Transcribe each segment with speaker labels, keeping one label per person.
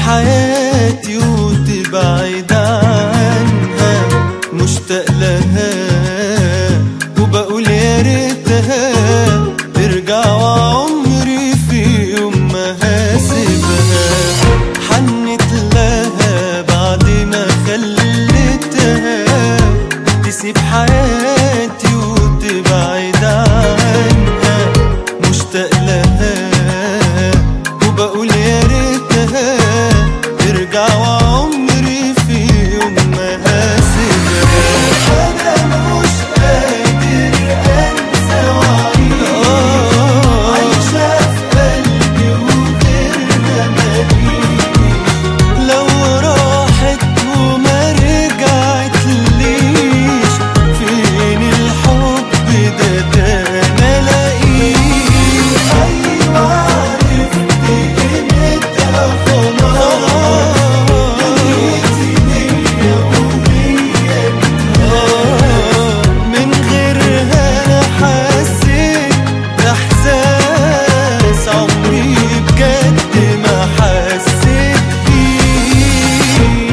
Speaker 1: حياتي وتبعد عنها مشتاق لها وبقول يا ريتها ترجع وعمري في يوم ما هسيبها حنت لها بعد ما خليتها تسيب حياتي وتبعد عنها مشتاق لها وبقول يا ريتها ترجع وعمري في يوم ما هسيبها انا مش قادر انسى وعيش عايشة في قلبي وغيرها ماليني لو راحت وما رجعت ليش فين الحب ده ده انا الاقيه ايوه عرفت قيمتها خلاص دنيتي هي وهي من غيرها انا حسيت باحساس عمري بجد ما حسيت بيه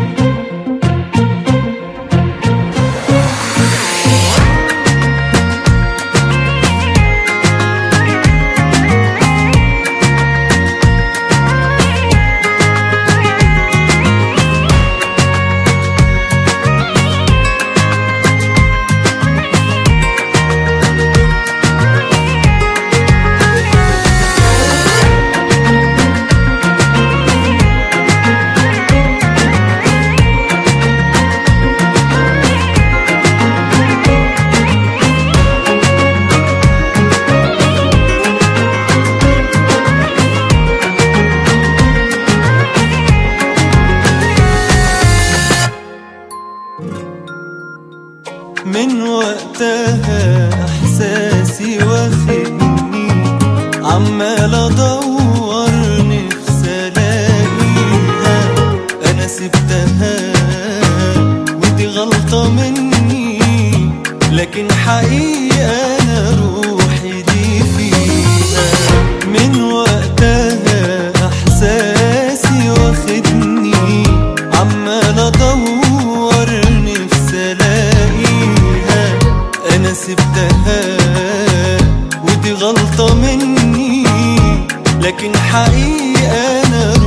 Speaker 1: من وقتها احساسي واخدني عمال ادور نفسي الاقيها انا سبتها ودي غلطة مني لكن حقيقة انا روحي دي فيها من وقتها احساسي واخدني عمال ادور نفسي الاقيها انا سبتها ودي غلطة مني لكن حقيقة انا